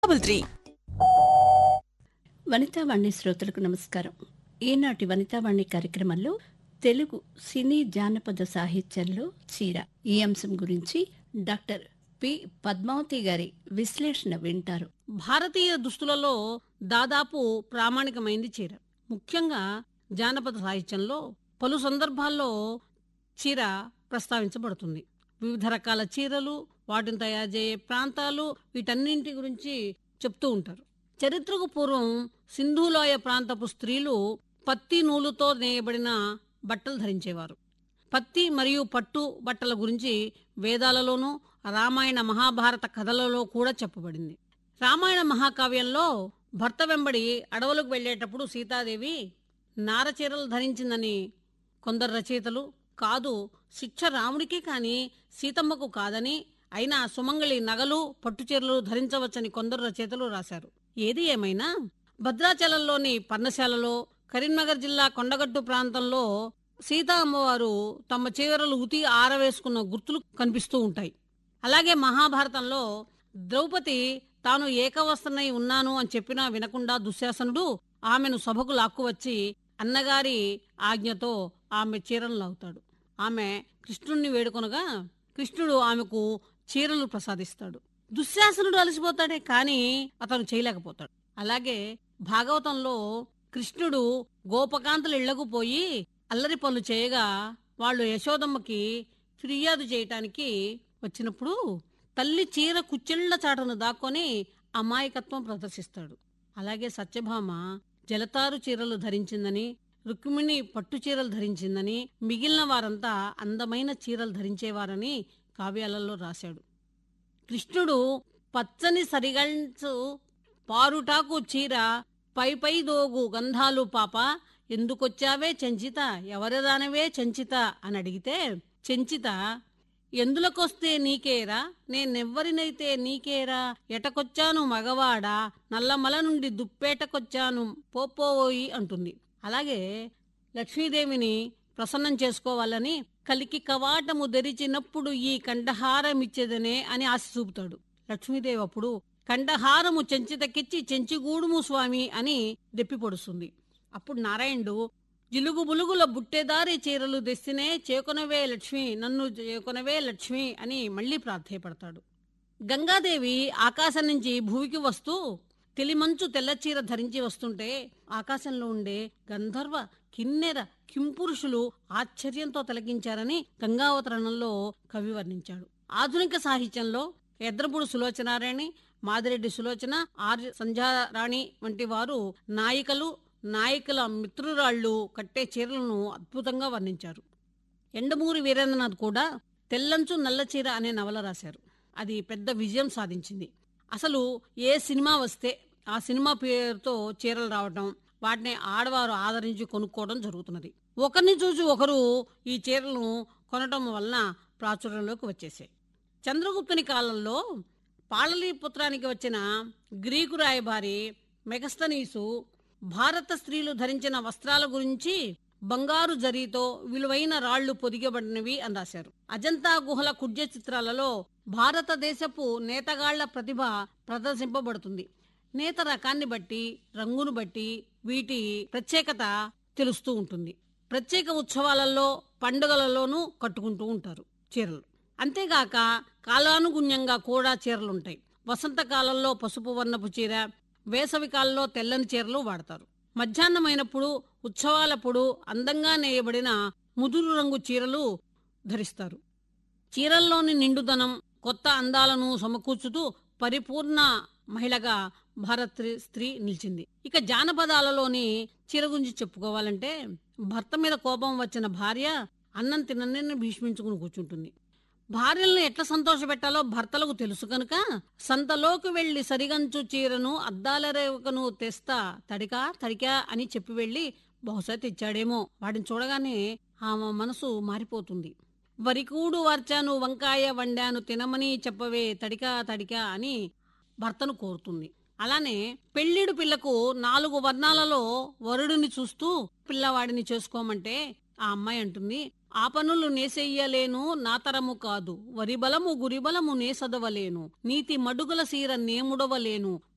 double three Vanitha Vani శ్రోతలకు నమస్కారం ఈనాటి వనితావాణి కార్యక్రమంలో తెలుగు సినీ జానపద సాహిత్యంలో చీర ఈ అంశం గురించి డాక్టర్ పి పద్మావతి గారి విశ్లేషణ వింటారు భారతీయ దుస్తులలో దాదాపు ప్రామాణికమైంది చీర ముఖ్యంగా జానపద సాహిత్యంలో పలు సందర్భాల్లో చీర ప్రస్తావించబడుతుంది వివిధ రకాల చీరలు వాటిని తయారు చేయే ప్రాంతాలు వీటన్నింటి గురించి చెప్తూ ఉంటారు చరిత్రకు పూర్వం సింధులోయ ప్రాంతపు స్త్రీలు పత్తి నూలుతో నేయబడిన బట్టలు ధరించేవారు పత్తి మరియు పట్టు బట్టల గురించి వేదాలలోనూ రామాయణ మహాభారత కథలలో కూడా చెప్పబడింది రామాయణ మహాకావ్యంలో భర్త వెంబడి అడవులకు వెళ్ళేటప్పుడు సీతాదేవి నారచీరలు ధరించిందని కొందరు రచయితలు కాదు శిక్ష రాముడికే కాని సీతమ్మకు కాదని అయినా సుమంగళి నగలు పట్టుచీరలు ధరించవచ్చని కొందరు రచయితలు రాశారు ఏది ఏమైనా భద్రాచలంలోని పర్ణశాలలో కరీంనగర్ జిల్లా కొండగట్టు ప్రాంతంలో సీతా అమ్మవారు తమ చీరలు ఉతి ఆరవేసుకున్న గుర్తులు కనిపిస్తూ ఉంటాయి అలాగే మహాభారతంలో ద్రౌపది తాను ఏకవస్త్రనై ఉన్నాను అని చెప్పినా వినకుండా దుశ్శాసనుడు ఆమెను సభకు లాక్కువచ్చి అన్నగారి ఆజ్ఞతో ఆమె చీరలు లాగుతాడు ఆమె కృష్ణుణ్ణి వేడుకొనగా కృష్ణుడు ఆమెకు చీరలు ప్రసాదిస్తాడు దుశ్శాసనుడు అలసిపోతాడే కాని అతను చేయలేకపోతాడు అలాగే భాగవతంలో కృష్ణుడు గోపకాంతలు ఇళ్లకు పోయి అల్లరి పనులు చేయగా వాళ్ళు యశోదమ్మకి ఫిర్యాదు చేయటానికి వచ్చినప్పుడు తల్లి చీర కుచ్చిళ్ల చాటును దాక్కొని అమాయకత్వం ప్రదర్శిస్తాడు అలాగే సత్యభామ జలతారు చీరలు ధరించిందని రుక్మిణి పట్టు చీరలు ధరించిందని మిగిలిన వారంతా అందమైన చీరలు ధరించేవారని కావ్యాలలో రాశాడు కృష్ణుడు పచ్చని సరిగంచు పారుటాకు చీర పై పై దోగు గంధాలు పాప ఎందుకొచ్చావే చెంచిత ఎవరిదానవే చెంచిత అని అడిగితే చెంచిత ఎందులకొస్తే నీకేరా నేనెవ్వరినైతే నీకేరా ఎటకొచ్చాను మగవాడా నల్లమల నుండి దుప్పేటకొచ్చాను పోపోయి అంటుంది అలాగే లక్ష్మీదేవిని ప్రసన్నం చేసుకోవాలని కలికి కవాటము తెరిచినప్పుడు ఈ కంఠహారమిచ్చేదనే అని ఆశ చూపుతాడు లక్ష్మీదేవి అప్పుడు కంఠహారము చెంచితకిచ్చి చెంచిగూడుము స్వామి అని దెప్పి పొడుస్తుంది అప్పుడు నారాయణుడు జిలుగు బులుగుల బుట్టెదారి చీరలు తెస్తేనే చేకొనవే లక్ష్మి నన్ను చేకొనవే లక్ష్మి అని మళ్ళీ ప్రార్థయపడతాడు గంగాదేవి ఆకాశం నుంచి భూమికి వస్తూ తెలిమంచు తెల్లచీర ధరించి వస్తుంటే ఆకాశంలో ఉండే గంధర్వ కిన్నెర కింపురుషులు ఆశ్చర్యంతో తిలకించారని గంగావతరణంలో కవి వర్ణించాడు ఆధునిక సాహిత్యంలో ఎద్రపుడు సులోచనారాయణి మాదిరెడ్డి సులోచన ఆర్య సంధ్యారాణి వంటి వారు నాయికలు నాయకుల మిత్రురాళ్ళు కట్టే చీరలను అద్భుతంగా వర్ణించారు ఎండమూరి వీరేంద్రనాథ్ కూడా తెల్లంచు నల్ల చీర అనే నవల రాశారు అది పెద్ద విజయం సాధించింది అసలు ఏ సినిమా వస్తే ఆ సినిమా పేరుతో చీరలు రావటం వాటిని ఆడవారు ఆదరించి కొనుక్కోవడం జరుగుతున్నది ఒకరిని చూసి ఒకరు ఈ చీరలను కొనటం వలన ప్రాచుర్యంలోకి వచ్చేసాయి చంద్రగుప్తుని కాలంలో పాళలీపుత్రానికి వచ్చిన గ్రీకు రాయబారి మెగస్తనీసు భారత స్త్రీలు ధరించిన వస్త్రాల గురించి బంగారు జరీతో విలువైన రాళ్లు పొదిగబడినవి అని రాశారు అజంతా గుహల కుడ్య చిత్రాలలో భారతదేశపు నేతగాళ్ల ప్రతిభ ప్రదర్శింపబడుతుంది నేత రకాన్ని బట్టి రంగును బట్టి వీటి ప్రత్యేకత తెలుస్తూ ఉంటుంది ప్రత్యేక ఉత్సవాలలో పండుగలలోనూ కట్టుకుంటూ ఉంటారు చీరలు అంతేగాక కాలానుగుణ్యంగా కూడా చీరలుంటాయి వసంతకాలంలో పసుపు వర్ణపు చీర వేసవి కాలంలో తెల్లని చీరలు వాడతారు మధ్యాహ్నమైనప్పుడు ఉత్సవాలప్పుడు అందంగా నేయబడిన ముదురు రంగు చీరలు ధరిస్తారు చీరల్లోని నిండుదనం కొత్త అందాలను సమకూర్చుతూ పరిపూర్ణ మహిళగా భారత స్త్రీ నిలిచింది ఇక జానపదాలలోని చీర గురించి చెప్పుకోవాలంటే భర్త మీద కోపం వచ్చిన భార్య అన్నం తినని భీష్మించుకుని కూర్చుంటుంది భార్యలను ఎట్లా సంతోషపెట్టాలో భర్తలకు తెలుసు కనుక సంతలోకి వెళ్లి సరిగంచు చీరను అద్దాల రేవకను తెస్తా తడికా తడికా అని చెప్పి వెళ్లి బహుశా తెచ్చాడేమో వాటిని చూడగానే ఆమె మనసు మారిపోతుంది వరికూడు వార్చాను వంకాయ వండాను తినమని చెప్పవే తడికా తడికా అని భర్తను కోరుతుంది అలానే పెళ్లిడు పిల్లకు నాలుగు వర్ణాలలో వరుడిని చూస్తూ పిల్లవాడిని చేసుకోమంటే ఆ అమ్మాయి అంటుంది ఆ పనులు నేసెయ్యలేను నా తరము కాదు వరి బలము గురి బలము నే సదవలేను నీతి మడుగుల సీర నేముడవలేను